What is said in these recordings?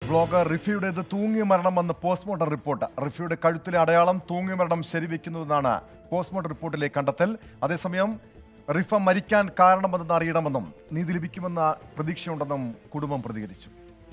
vlogger റിഫിയുടേത് തൂങ്ങിയ മരണമെന്ന് പോസ്റ്റ്മോർട്ടം റിപ്പോർട്ട് റിഫിയുടെ കഴുത്തിലെ അടയാളം തൂങ്ങിയ മരണം ശരിവെക്കുന്നതെന്നാണ് പോസ്റ്റ്മോർട്ടം റിപ്പോർട്ടിലെ കണ്ടെത്തൽ അതേസമയം റിഫ മരിക്കാൻ കാരണമെന്ന് അറിയണമെന്നും നീതി ലഭിക്കുമെന്ന പ്രതീക്ഷയുണ്ടെന്നും കുടുംബം പ്രതികരിച്ചു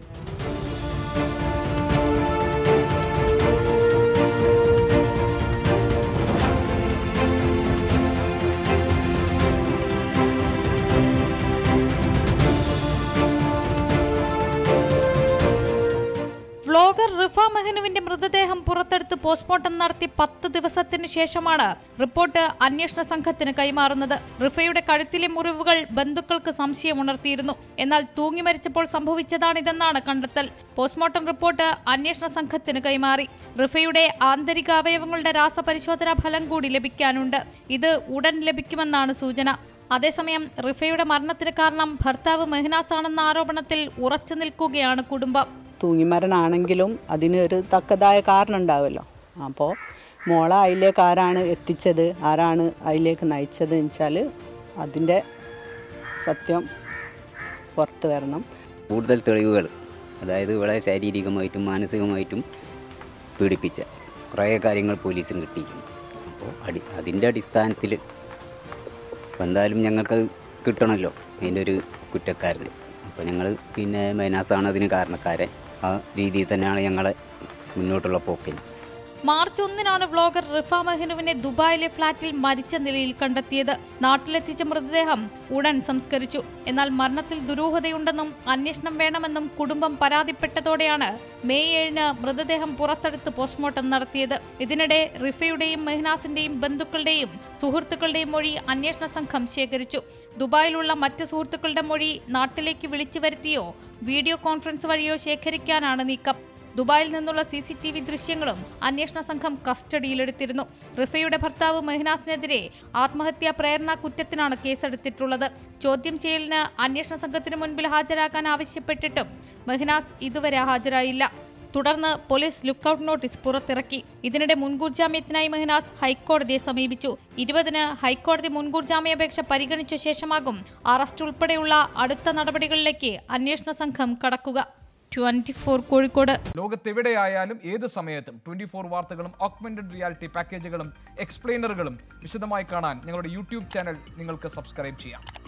വ്ളോഗർ റിഫ മെഹനുവിന്റെ മൃതദേഹം പുറത്തെടുത്ത് പോസ്റ്റ്മോർട്ടം നടത്തി പത്ത് ദിവസത്തിന് ശേഷമാണ് റിപ്പോർട്ട് അന്വേഷണ സംഘത്തിന് കൈമാറുന്നത് റിഫയുടെ കഴുത്തിലെ മുറിവുകൾ ബന്ധുക്കൾക്ക് സംശയമുണർത്തിയിരുന്നു എന്നാൽ തൂങ്ങി മരിച്ചപ്പോൾ സംഭവിച്ചതാണിതെന്നാണ് കണ്ടെത്തൽ പോസ്റ്റ്മോർട്ടം റിപ്പോർട്ട് അന്വേഷണ സംഘത്തിന് കൈമാറി റിഫയുടെ ആന്തരിക അവയവങ്ങളുടെ രാസപരിശോധനാ ഫലം കൂടി ലഭിക്കാനുണ്ട് ഇത് ഉടൻ ലഭിക്കുമെന്നാണ് സൂചന അതേസമയം റിഫയുടെ മരണത്തിന് കാരണം ഭർത്താവ് മെഹനാസ് ആണെന്ന ആരോപണത്തിൽ ഉറച്ചു നിൽക്കുകയാണ് കുടുംബം തൂങ്ങിമരണമാണെങ്കിലും അതിന് ഒരു തക്കതായ കാരണം ഉണ്ടാവുമല്ലോ അപ്പോൾ മോളെ അതിലേക്ക് ആരാണ് എത്തിച്ചത് ആരാണ് അതിലേക്ക് നയിച്ചത് എന്ന് വെച്ചാൽ അതിൻ്റെ സത്യം പുറത്ത് വരണം കൂടുതൽ തെളിവുകൾ അതായത് ഇവിടെ ശാരീരികമായിട്ടും മാനസികമായിട്ടും പീഡിപ്പിച്ച കുറേ കാര്യങ്ങൾ പോലീസിന് കിട്ടിയിരിക്കുന്നു അപ്പോൾ അടി അതിൻ്റെ അടിസ്ഥാനത്തിൽ എന്തായാലും ഞങ്ങൾക്ക് കിട്ടണമല്ലോ അതിൻ്റെ ഒരു കുറ്റക്കാരന് അപ്പോൾ ഞങ്ങൾ പിന്നെ മൈനാസാണ് അതിന് കാരണക്കാരൻ ആ രീതിയിൽ തന്നെയാണ് ഞങ്ങളെ മുന്നോട്ടുള്ള പോക്കിന് മാർച്ച് ഒന്നിനാണ് വ്ളോഗർ റിഫ മെഹനുവിനെ ദുബായിലെ ഫ്ളാറ്റിൽ മരിച്ച നിലയിൽ കണ്ടെത്തിയത് നാട്ടിലെത്തിച്ച മൃതദേഹം ഉടൻ സംസ്കരിച്ചു എന്നാൽ മരണത്തിൽ ദുരൂഹതയുണ്ടെന്നും അന്വേഷണം വേണമെന്നും കുടുംബം പരാതിപ്പെട്ടതോടെയാണ് മെയ് ഏഴിന് മൃതദേഹം പുറത്തെടുത്ത് പോസ്റ്റ്മോർട്ടം നടത്തിയത് ഇതിനിടെ റിഫയുടെയും മെഹ്നാസിന്റെയും ബന്ധുക്കളുടെയും സുഹൃത്തുക്കളുടെയും മൊഴി അന്വേഷണ സംഘം ശേഖരിച്ചു ദുബായിലുള്ള മറ്റ് സുഹൃത്തുക്കളുടെ മൊഴി നാട്ടിലേക്ക് വിളിച്ചു വരുത്തിയോ വീഡിയോ കോൺഫറൻസ് വഴിയോ ശേഖരിക്കാനാണ് നീക്കം ദുബായിൽ നിന്നുള്ള സി സി ടി വി ദൃശ്യങ്ങളും അന്വേഷണ സംഘം കസ്റ്റഡിയിലെടുത്തിരുന്നു റിഫയുടെ ഭർത്താവ് മെഹ്നാസിനെതിരെ ആത്മഹത്യാ പ്രേരണ കുറ്റത്തിനാണ് കേസെടുത്തിട്ടുള്ളത് ചോദ്യം ചെയ്യലിന് അന്വേഷണ സംഘത്തിന് മുൻപിൽ ഹാജരാക്കാൻ ആവശ്യപ്പെട്ടിട്ടും മെഹ്നാസ് ഇതുവരെ ഹാജരായില്ല തുടർന്ന് പോലീസ് ലുക്കൌട്ട് നോട്ടീസ് പുറത്തിറക്കി ഇതിനിടെ മുൻകൂർ ജാമ്യത്തിനായി മെഹ്നാസ് ഹൈക്കോടതിയെ സമീപിച്ചു ഇരുപതിന് ഹൈക്കോടതി മുൻകൂർ ജാമ്യാപേക്ഷ പരിഗണിച്ച ശേഷമാകും അറസ്റ്റ് ഉൾപ്പെടെയുള്ള അടുത്ത നടപടികളിലേക്ക് അന്വേഷണ സംഘം കടക്കുക ട്വന്റി ഫോർ കോഴിക്കോട് ലോകത്തെവിടെയായാലും ഏത് സമയത്തും ട്വന്റി ഫോർ വാർത്തകളും ഓഗ്മെന്റഡ് റിയാലിറ്റി പാക്കേജുകളും എക്സ്പ്ലെയിനറുകളും വിശദമായി കാണാൻ ഞങ്ങളുടെ യൂട്യൂബ് ചാനൽ നിങ്ങൾക്ക് സബ്സ്ക്രൈബ് ചെയ്യാം